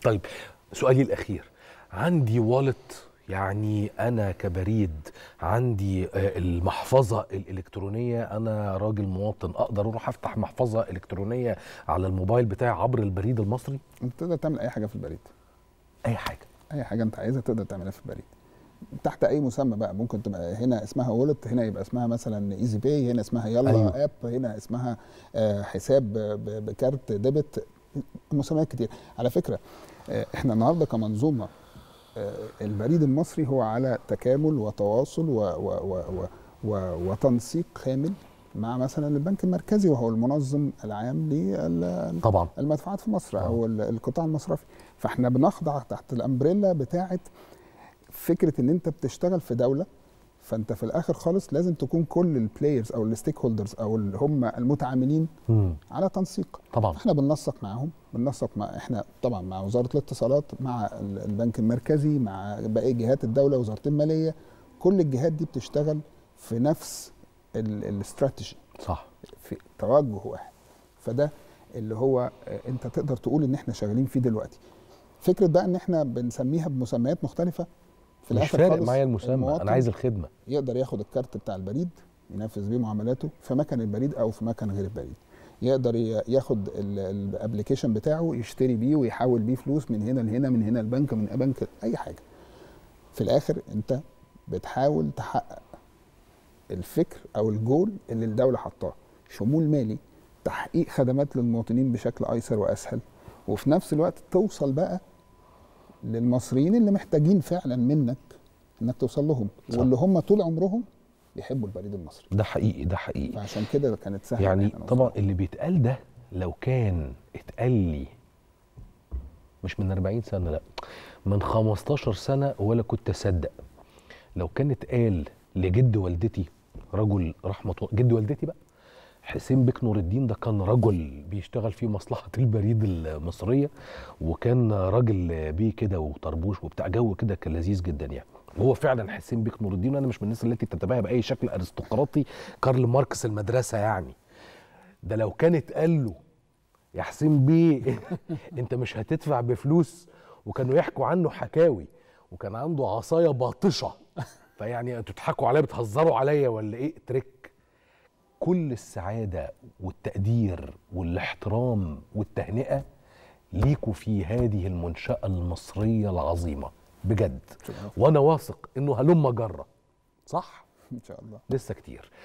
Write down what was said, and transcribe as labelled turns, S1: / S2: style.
S1: طيب سؤالي الاخير عندي والت يعني انا كبريد عندي آه، المحفظه الالكترونيه انا راجل مواطن اقدر اروح افتح محفظه الكترونيه على الموبايل بتاعي عبر البريد المصري
S2: انت تقدر تعمل اي حاجه في البريد
S1: اي حاجه
S2: اي حاجه انت عايزها تقدر تعملها في البريد تحت اي مسمى بقى ممكن تبقى هنا اسمها وولت هنا يبقى اسمها مثلا ايزي باي هنا اسمها يلا
S1: أيوة.
S2: أيوه. اب هنا اسمها آه، حساب ب- بكارت ديبت مسميات كتير على فكره آه، احنا النهارده كمنظومه آه، البريد المصري هو على تكامل وتواصل و و و و و وتنسيق كامل مع مثلا البنك المركزي وهو المنظم العام لل
S1: طبعا
S2: المدفوعات في مصر
S1: آه.
S2: او ال- القطاع المصرفي فاحنا بنخضع تحت الامبريلا بتاعه فكره ان انت بتشتغل في دوله فانت في الاخر خالص لازم تكون كل البلايرز او الستيك هولدرز او اللي هم المتعاملين
S1: مم.
S2: على تنسيق
S1: طبعا
S2: احنا بننسق معاهم بننسق مع احنا طبعا مع وزاره الاتصالات مع ال- البنك المركزي مع باقي جهات الدوله وزاره الماليه كل الجهات دي بتشتغل في نفس ال- الاستراتيجي
S1: صح
S2: في توجه واحد فده اللي هو آه، انت تقدر تقول ان احنا شغالين فيه دلوقتي فكره بقى ان احنا بنسميها بمسميات مختلفه في
S1: مش
S2: الاخر
S1: فارق
S2: خالص
S1: معايا المسمى
S2: المواطن
S1: انا عايز الخدمه
S2: يقدر ياخد الكارت بتاع البريد ينفذ بيه معاملاته في مكان البريد او في مكان غير البريد يقدر ي- ياخد الابلكيشن بتاعه يشتري بيه ويحول بيه فلوس من هنا لهنا من هنا البنك من بنك اي حاجه في الاخر انت بتحاول تحقق الفكر او الجول اللي الدوله حطاه شمول مالي تحقيق خدمات للمواطنين بشكل ايسر واسهل وفي نفس الوقت توصل بقى للمصريين اللي محتاجين فعلا منك انك توصل لهم
S1: صح.
S2: واللي هم طول عمرهم بيحبوا البريد المصري
S1: ده حقيقي ده حقيقي
S2: فعشان كده كانت سهله إن
S1: يعني
S2: إحنا نوصل.
S1: طبعا اللي بيتقال ده لو كان اتقال لي مش من 40 سنه لا من 15 سنه ولا كنت اصدق لو كان اتقال لجد والدتي رجل رحمه الله جد والدتي بقى حسين بك نور الدين ده كان رجل بيشتغل في مصلحه البريد المصريه وكان راجل بيه كده وطربوش وبتاع جو كده كان لذيذ جدا يعني وهو فعلا حسين بك نور الدين وانا مش من الناس التي تتباهى باي شكل ارستقراطي كارل ماركس المدرسه يعني ده لو كان اتقال له يا حسين بيه انت مش هتدفع بفلوس وكانوا يحكوا عنه حكاوي وكان عنده عصايه باطشه فيعني انتوا بتضحكوا عليا بتهزروا عليا ولا ايه تريك كل السعاده والتقدير والاحترام والتهنئه ليكوا في هذه المنشاه المصريه العظيمه بجد
S2: شكراً.
S1: وانا واثق انه هلم جره صح
S2: ان شاء الله
S1: لسه كتير